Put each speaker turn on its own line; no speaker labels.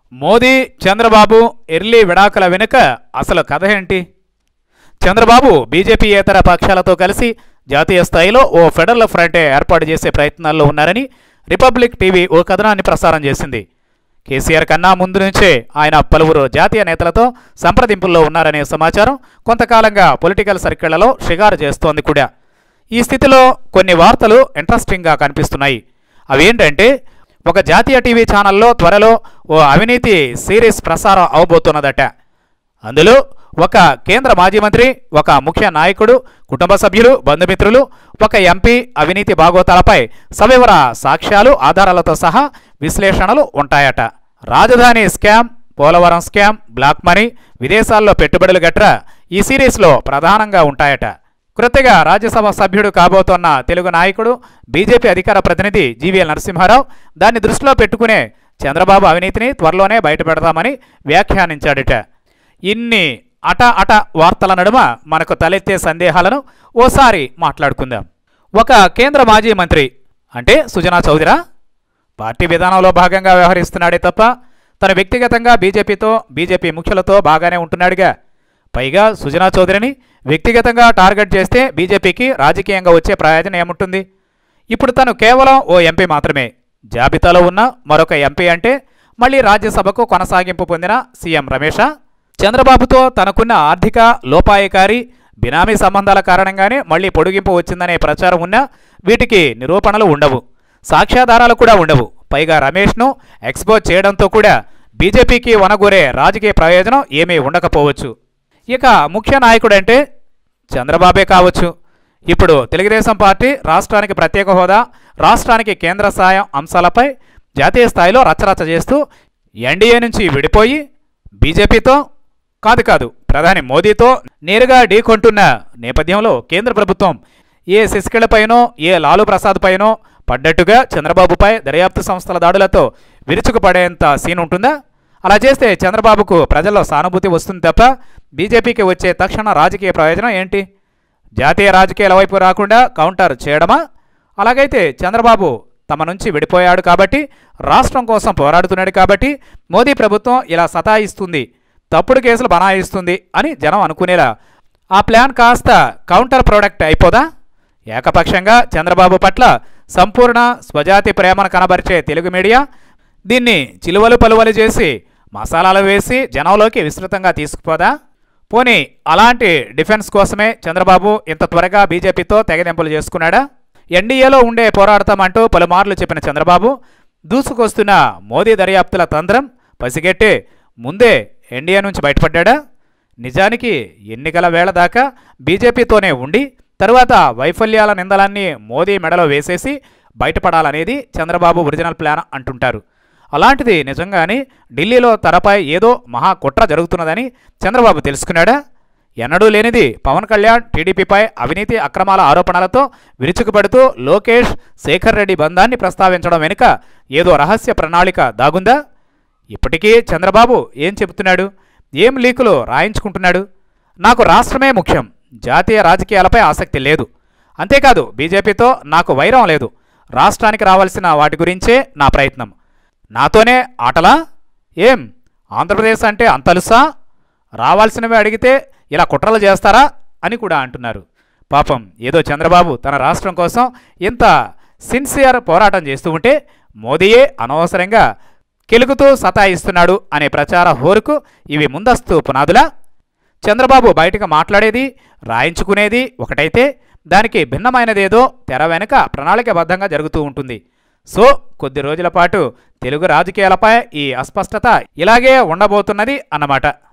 Modi Chandrababu early విడాకుల వెనుక అసలు కథ ఏంటి చంద్రబాబు బీజేపీయేతర పక్షాలతో కలిసి జాతీయ స్థాయిలో ఓ ఫెడరల్ ఫ్రంట్ ఏర్పాటు చేసే ప్రయత్నాల్లో ఉన్నారని రిపబ్లిక్ టీవీ ఓ కథనాన్ని ప్రసారం చేసింది కేసీఆర్ కన్నా ముందు నుంచే ఆయన పలువురు జాతీయ నేతలతో సంప్రదింపుల్లో ఉన్నారనే సమాచారం కొంతకాలంగా పొలిటికల్ సర్కిళ్లలో షిగారు చేస్తోంది కూడా ఈ స్థితిలో కొన్ని వార్తలు ఇంట్రెస్టింగ్గా కనిపిస్తున్నాయి అవేంటంటే ఒక జాతీయ టీవీ ఛానల్లో త్వరలో ఓ అవినీతి సిరీస్ ప్రసారం అవబోతున్నదట అందులో ఒక కేంద్ర మాజీ మంత్రి ఒక ముఖ్య నాయకుడు కుటుంబ సభ్యులు బంధుమిత్రులు ఒక ఎంపీ అవినీతి బాగోతాలపై సవివర సాక్ష్యాలు ఆధారాలతో సహా విశ్లేషణలు ఉంటాయట రాజధాని scam Polavaram scam black money విదేశాల్లో పెట్టుబడులు గట్రా ఈ సిరీస్లో ప్రధానంగా ఉంటాయట కృతిగా రాజ్యసభ సభ్యుడు కాబోతోన్న తెలుగు నాయకుడు బీజేపీ అధికార ప్రతినిధి జీవీఎల్ నరసింహారావు దాన్ని దృష్టిలో పెట్టుకునే చంద్రబాబు అవినీతిని త్వరలోనే బయటపెడదామని వ్యాఖ్యానించాడట ఇన్ని అట అట వార్తల నడుమ మనకు తలెత్తే సందేహాలను ఓసారి మాట్లాడుకుందాం ఒక కేంద్ర మాజీ మంత్రి అంటే సుజనా చౌదరా పార్టీ విధానంలో భాగంగా వ్యవహరిస్తున్నాడే తప్ప తన వ్యక్తిగతంగా బీజేపీతో బీజేపీ ముఖ్యులతో బాగానే ఉంటున్నాడుగా పైగా సుజనా చౌదరిని వ్యక్తిగతంగా టార్గెట్ చేస్తే బీజేపీకి రాజకీయంగా వచ్చే ప్రయోజనం ఏముంటుంది ఇప్పుడు తను కేవలం ఓ ఎంపీ మాత్రమే జాబితాలో ఉన్న మరొక ఎంపీ అంటే మళ్ళీ రాజ్యసభకు కొనసాగింపు పొందిన సీఎం రమేషా చంద్రబాబుతో తనకున్న ఆర్థిక లోపాయకారి బినామీ సంబంధాల కారణంగానే మళ్ళీ పొడిగింపు వచ్చిందనే ప్రచారం ఉన్నా వీటికి నిరూపణలు ఉండవు సాక్ష్యాధారాలు కూడా ఉండవు పైగా రమేష్ను ఎక్స్పోజ్ చేయడంతో కూడా బీజేపీకి వనగూరే రాజకీయ ప్రయోజనం ఏమీ ఉండకపోవచ్చు ఇక ముఖ్య నాయకుడంటే చంద్రబాబే కావచ్చు ఇప్పుడు తెలుగుదేశం పార్టీ రాష్ట్రానికి ప్రత్యేక హోదా రాష్ట్రానికి కేంద్ర సాయం అంశాలపై జాతీయ స్థాయిలో రచ్చరచ్చ చేస్తూ ఎన్డీఏ నుంచి విడిపోయి బీజేపీతో కాదు కాదు ప్రధాని మోదీతో నేరుగా ఢీకొంటున్న నేపథ్యంలో కేంద్ర ప్రభుత్వం ఏ శశికళపైనో ఏ లాలూ ప్రసాద్ పైనో పడ్డట్టుగా చంద్రబాబుపై దర్యాప్తు సంస్థల దాడులతో విరుచుకుపడేంత సీన్ ఉంటుందా అలా చేస్తే చంద్రబాబుకు ప్రజల్లో సానుభూతి వస్తుంది తప్ప బీజేపీకి వచ్చే తక్షణ రాజకీయ ప్రయోజనం ఏంటి జాతీయ రాజకీయాల వైపు రాకుండా కౌంటర్ చేయడమా అలాగైతే చంద్రబాబు తమ నుంచి విడిపోయాడు కాబట్టి రాష్ట్రం కోసం పోరాడుతున్నాడు కాబట్టి మోదీ ప్రభుత్వం ఇలా సతాయిస్తుంది తప్పుడు కేసులు బనాయిస్తుంది అని జనం అనుకునేలా ఆ ప్లాన్ కాస్త కౌంటర్ ప్రోడక్ట్ అయిపోదా ఏకపక్షంగా చంద్రబాబు పట్ల సంపూర్ణ స్వజాతి ప్రేమను కనబరిచే తెలుగు మీడియా దీన్ని చిలువలు పలువలు చేసి మసాలాలు వేసి జనంలోకి విస్తృతంగా తీసుకుపోదా పోనీ అలాంటి డిఫెన్స్ కోసమే చంద్రబాబు ఇంత త్వరగా బీజేపీతో తెగదెంపులు చేసుకున్నాడా ఎన్డీఏలో ఉండే పోరాడతామంటూ పలుమార్లు చెప్పిన చంద్రబాబు దూసుకొస్తున్న మోదీ దర్యాప్తుల తంత్రం పసిగట్టే ముందే ఎన్డీఏ నుంచి బయటపడ్డా నిజానికి ఎన్నికల వేళ దాకా బీజేపీతోనే ఉండి తరువాత వైఫల్యాల నిందలన్నీ మోదీ మెడలో వేసేసి బయటపడాలనేది చంద్రబాబు ఒరిజినల్ ప్లాన్ అంటుంటారు అలాంటిది నిజంగానే ఢిల్లీలో తనపై ఏదో మహా కుట్ర జరుగుతున్నదని చంద్రబాబు తెలుసుకున్నాడా ఎన్నడూ లేనిది పవన్ కళ్యాణ్ టీడీపీపై అవినీతి అక్రమాల ఆరోపణలతో విరుచుకుపడుతూ లోకేష్ శేఖర్ రెడ్డి బంధాన్ని ప్రస్తావించడం వెనుక ఏదో రహస్య ప్రణాళిక దాగుందా ఇప్పటికీ చంద్రబాబు ఏం చెబుతున్నాడు ఏం లీకులు రాయించుకుంటున్నాడు నాకు రాష్ట్రమే ముఖ్యం జాతీయ రాజకీయాలపై ఆసక్తి లేదు అంతేకాదు బీజేపీతో నాకు వైరం లేదు రాష్ట్రానికి రావాల్సిన వాటి గురించే నా ప్రయత్నం నాతోనే ఆటలా ఏం ఆంధ్రప్రదేశ్ అంటే అంతలుసా రావాల్సినవి అడిగితే ఇలా కుట్రలు చేస్తారా అని కూడా అంటున్నారు పాపం ఏదో చంద్రబాబు తన రాష్ట్రం కోసం ఇంత సిన్సియర్ పోరాటం చేస్తూ ఉంటే మోదీయే అనవసరంగా కెలుగుతూ సతాయిస్తున్నాడు అనే ప్రచార హోరుకు ఇవి ముందస్తు పునాదులా చంద్రబాబు బయటకు మాట్లాడేది రాయించుకునేది ఒకటైతే దానికి భిన్నమైనదేదో తెర వెనుక ప్రణాళికబద్ధంగా జరుగుతూ ఉంటుంది సో కొద్ది రోజుల పాటు తెలుగు రాజకీయాలపై ఈ అస్పష్టత ఇలాగే ఉండబోతున్నది అన్నమాట